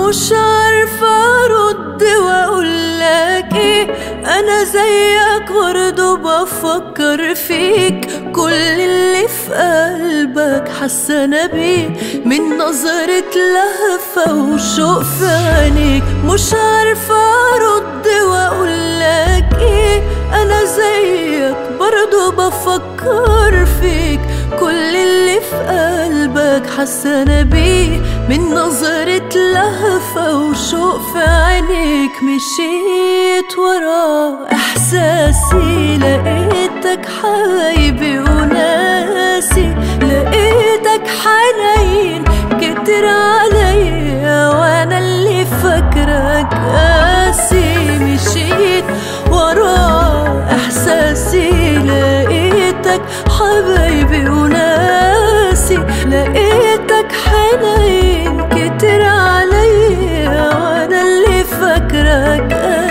مش عارفة ارد واقول لك ايه انا زيك برضه بفكر فيك كل اللي في قلبك حاسة انا بيه من نظرة لهفة وشوق في عينيك مش عارفة ارد واقول لك ايه انا زيك برضه بفكر فيك كل اللي في قلبك حاسة انا بيه من نظرة لهفة وشوق في عينيك مشيت ورا احساسي لقيتك حبايبي وناسي لقيتك حنين كتر عليا وانا اللي فاكرك قاسي مشيت ورا احساسي لقيتك حبايبي وناسي لقيتك حنين كتر عليا وانا اللي فاكرك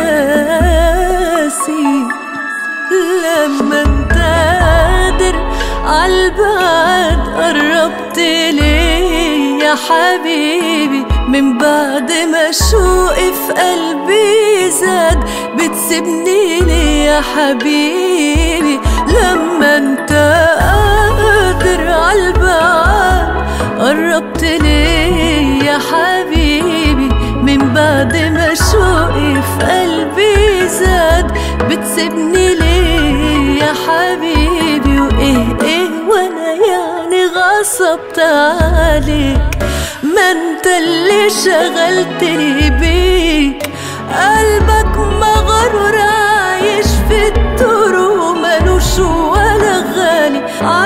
قاسي لما انت قادر عالبعد قربت لي يا حبيبي من بعد ما شوقي في قلبي زاد بتسيبني ليه يا حبيبي لما انت قادر عالبعد قربت لي يا حبيبي من بعد ما شوقي في قلبي زاد بتسيبني ليه يا حبيبي وايه ايه وانا يعني غصبت عليك ما انت اللي شغلتني بيك قلبك مغرور عايش في الدور ومالوش ولا غالي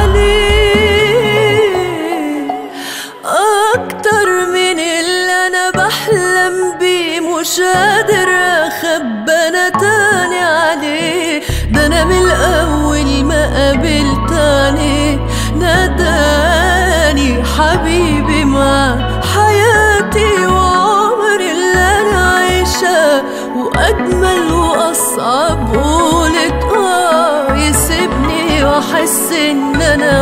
عليه اكتر من اللي انا بحلم بيه مش قادر اخبى انا تاني عليه ده انا من الاول ما قابلتني ناداني حبيبي مع حياتي وعمري اللي انا عايشاه واجمل واصعب قولت اه يسيبني واحس ان انا